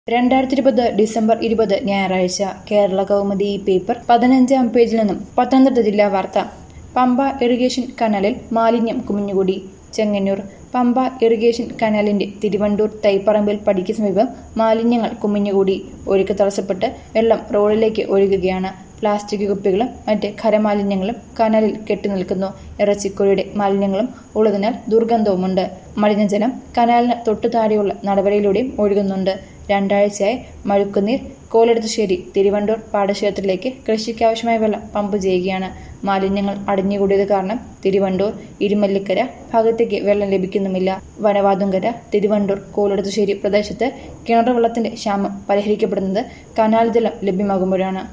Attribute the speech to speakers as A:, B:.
A: രണ്ടായിരത്തി ഇരുപത് ഡിസംബർ ഇരുപത് ഞായറാഴ്ച കേരള കൗമുദി പേപ്പർ പതിനഞ്ചാം പേജിൽ നിന്നും പത്തനംതിട്ട ജില്ലാ വാർത്ത പമ്പ ഇറിഗേഷൻ കനാലിൽ മാലിന്യം കുമിഞ്ഞുകൂടി ചെങ്ങന്നൂർ പമ്പ ഇറിഗേഷൻ കനാലിന്റെ തിരുവണ്ടൂർ തൈപ്പറമ്പിൽ പടിക്ക് സമീപം മാലിന്യങ്ങൾ കുമിഞ്ഞുകൂടി ഒഴുക്ക് തടസ്സപ്പെട്ട് വെള്ളം റോഡിലേക്ക് ഒഴുകുകയാണ് പ്ലാസ്റ്റിക് കുപ്പികളും മറ്റ് ഖരമാലിന്യങ്ങളും കനാലിൽ കെട്ടിനിൽക്കുന്നു ഇറച്ചിക്കോഴിയുടെ മാലിന്യങ്ങളും ഉള്ളതിനാൽ ദുർഗന്ധവുമുണ്ട് മലിനജലം കനാലിന് തൊട്ടു താഴെയുള്ള നടപടിയിലൂടെയും ഒഴുകുന്നുണ്ട് രണ്ടാഴ്ചയായി മഴുക്കുനീർ കോലെടുത്തുശ്ശേരി തിരുവണ്ടൂർ പാടശേഖരത്തിലേക്ക് കൃഷിക്കാവശ്യമായ വെള്ളം പമ്പ് ചെയ്യുകയാണ് മാലിന്യങ്ങൾ അടിഞ്ഞുകൂടിയത് കാരണം തിരുവണ്ടൂർ ഇരുമല്ലിക്കര ഭാഗത്തേക്ക് വെള്ളം ലഭിക്കുന്നുമില്ല വനവാതുങ്കര തിരുവണ്ടൂർ കോലെടുത്തുശ്ശേരി പ്രദേശത്ത് കിണർ വെള്ളത്തിന്റെ ക്ഷാമം പരിഹരിക്കപ്പെടുന്നത് കനാൽ ജലം ലഭ്യമാകുമ്പോഴാണ്